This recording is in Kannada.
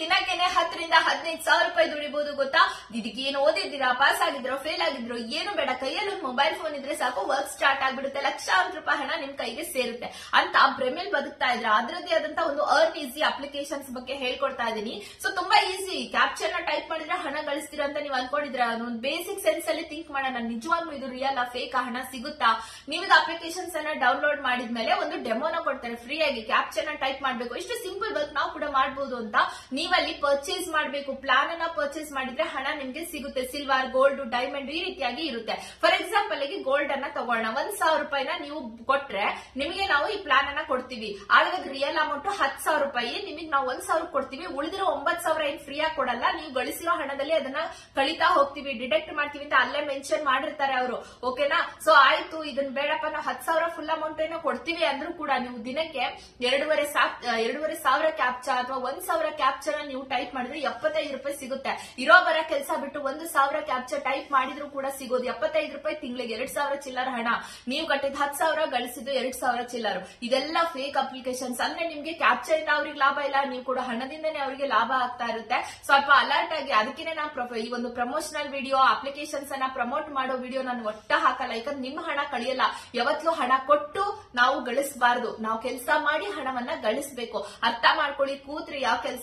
ದಿನಕ್ಕೆನೆ ಹತ್ತರಿಂದ ಹದಿನೈದು ಸಾವಿರ ರೂಪಾಯಿ ದುಡಿಬಹುದು ಗೊತ್ತಾ ಇದಕ್ಕೆ ಏನು ಓದಿದ್ದೀರಾ ಪಾಸ್ ಆಗಿದ್ರೋ ಫೇಲ್ ಆಗಿದ್ರೋ ಏನು ಬೇಡ ಕೈಯಲ್ಲಿ ಒಂದು ಮೊಬೈಲ್ ಫೋನ್ ಇದ್ರೆ ಸಾಕು ವರ್ಕ್ ಸ್ಟಾರ್ಟ್ ಆಗ್ಬಿಡುತ್ತೆ ಲಕ್ಷಾಂತರ ರೂಪಾಯಿ ಹಣ ನಿಮ್ ಕೈಗೆ ಸೇರುತ್ತೆ ಅಂತ ಭ್ರಮೇಲ್ ಬದುಕ್ತಾ ಇದ್ರೆ ಅದರದ್ದೇ ಆದಂತ ಒಂದು ಅರ್ನ್ ಈಸಿ ಅಪ್ಲಿಕೇಶನ್ಸ್ ಬಗ್ಗೆ ಹೇಳ್ಕೊಡ್ತಾ ಇದ್ದೀನಿ ಸೊ ತುಂಬಾ ಈಸಿ ಕ್ಯಾಪ್ಚರ್ ನ ಟೈಪ್ ಮಾಡಿದ್ರೆ ಹಣ ಗಳಿಸ್ತೀರಾ ಅಂತ ನೀವು ಅನ್ಕೊಂಡಿದ್ರೆ ಒಂದು ಬೇಸಿಕ್ ಸೆನ್ಸ್ ಅಲ್ಲಿ ಥಿಂಕ್ ಮಾಡೋಣ ನಿಜವಾಗ್ಲೂ ಇದು ರಿಯಲ್ ಫೇಕ್ ಹಣ ಸಿಗುತ್ತಾ ನೀವು ಅಪ್ಲಿಕೇಶನ್ಸ್ ಅನ್ನ ಡೌನ್ಲೋಡ್ ಮಾಡಿದ್ಮೇಲೆ ಒಂದು ಡೆಮೋನ ಕೊಡ್ತಾರೆ ಫ್ರೀ ಆಗಿ ಕ್ಯಾಪ್ಚರ್ ನ ಟೈಪ್ ಮಾಡ್ಬೇಕು ಇಷ್ಟು ಸಿಂಪಲ್ ವರ್ಕ್ ನಾವು ಕೂಡ ಮಾಡಬಹುದು ಅಂತ ನೀವಲ್ಲಿ ಪರ್ಚೇಸ್ ಮಾಡಬೇಕು ಪ್ಲಾನ್ ಅನ್ನ ಪರ್ಚೇಸ್ ಮಾಡಿದ್ರೆ ಹಣ ನಿಮ್ಗೆ ಸಿಗುತ್ತೆ ಸಿಲ್ವರ್ ಗೋಲ್ಡ್ ಡೈಮಂಡ್ ಈ ರೀತಿಯಾಗಿ ಇರುತ್ತೆ ಫಾರ್ ಎಕ್ಸಾಂಪಲ್ ಆಗಿ ಗೋಲ್ಡ್ ಅನ್ನ ತಗೋಣ ಒಂದ್ ಸಾವಿರ ರೂಪಾಯಿನ ನೀವು ಕೊಟ್ರೆ ನಿಮಗೆ ನಾವು ಈ ಪ್ಲಾನ್ ಅನ್ನ ಕೊಡ್ತೀವಿ ಆದ್ರೆ ಅದು ರಿಯಲ್ ಅಮೌಂಟ್ ಹತ್ ಸಾವಿರ ರೂಪಾಯಿ ನಿಮಗೆ ನಾವು ಒಂದ್ ಸಾವಿರ ಕೊಡ್ತೀವಿ ಉಳಿದಿರೋ ಒಂಬತ್ ಸಾವಿರ ಏನ್ ಫ್ರೀ ಆಗಿ ಕೊಡಲ್ಲ ನೀವು ಗಳಿಸಿರೋ ಹಣದಲ್ಲಿ ಅದನ್ನ ಕಳಿತಾ ಹೋಗ್ತೀವಿ ಡಿಡಕ್ಟ್ ಮಾಡ್ತೀವಿ ಅಂತ ಅಲ್ಲೇ ಮೆನ್ಷನ್ ಮಾಡಿರ್ತಾರೆ ಅವರು ಓಕೆನಾ ಸೊ ಆಯ್ತು ಇದನ್ನ ಬೇಡಪ್ಪ ನಾವು ಹತ್ ಸಾವಿರ ಫುಲ್ ಅಮೌಂಟ್ ಏನೋ ಕೊಡ್ತೀವಿ ಅಂದ್ರೂ ಕೂಡ ನೀವು ದಿನಕ್ಕೆ ಎರಡೂವರೆ ಸಾ- ಎರಡೂವರೆ ಸಾವಿರ ಕ್ಯಾಪ್ಚಾ ಅಥವಾ ಒಂದ್ ಸಾವಿರ ಕ್ಯಾಪ್ಚರ್ ನೀವು ಟೈಪ್ ಮಾಡಿದ್ರೆ ಎಪ್ಪತ್ತೈದು ರೂಪಾಯಿ ಸಿಗುತ್ತೆ ಇರೋ ಬರ ಕೆಲಸ ಬಿಟ್ಟು ಒಂದು ಸಾವಿರ ಕ್ಯಾಪ್ಚರ್ ಟೈಪ್ ಮಾಡಿದ್ರು ಕೂಡ ಸಿಗೋದು ಎಪ್ಪತ್ತೈದು ರೂಪಾಯಿ ತಿಂಗಳಿಗೆ ಎರಡ್ ಸಾವಿರ ಚಿಲ್ಲರ ಹಣ ನೀವು ಕಟ್ಟಿದ ಹತ್ತು ಸಾವಿರ ಗಳಿಸಿದ್ದು ಎರಡ್ ಸಾವಿರ ಚಿಲ್ಲರು ಇದೆಲ್ಲ ಫೇಕ್ ಅಪ್ಲಿಕೇಶನ್ಸ್ ಅಂದ್ರೆ ನಿಮ್ಗೆ ಕ್ಯಾಪ್ಚರ್ ಇಂದ ಅವ್ರಿಗೆ ಲಾಭ ಇಲ್ಲ ನೀವು ಕೂಡ ಹಣದಿಂದನೇ ಅವರಿಗೆ ಲಾಭ ಆಗ್ತಾ ಇರುತ್ತೆ ಸ್ವಲ್ಪ ಅಲರ್ಟ್ ಆಗಿ ಅದಕ್ಕೆ ನಾನು ಪ್ರೊ- ಈ ಒಂದು ಪ್ರಮೋಷನಲ್ ವಿಡಿಯೋ ಅಪ್ಲಿಕೇಶನ್ಸ್ ಅನ್ನ ಪ್ರಮೋಟ್ ಮಾಡೋ ವಿಡಿಯೋ ನಾನು ಒಟ್ಟ ಹಾಕಲ್ಲ ಯಾಕಂದ್ರೆ ನಿಮ್ಮ ಹಣ ಕಳಿಯಲ್ಲ ಯಾವತ್ತೂ ಹಣ ಕೊಟ್ಟು ನಾವು ಗಳಿಸಬಾರ್ದು ನಾವು ಕೆಲಸ ಮಾಡಿ ಹಣವನ್ನ ಗಳಿಸಬೇಕು ಅರ್ಥ ಮಾಡ್ಕೊಳ್ಳಿ ಕೂತ್ರಿ ಯಾವ ಕೆಲಸ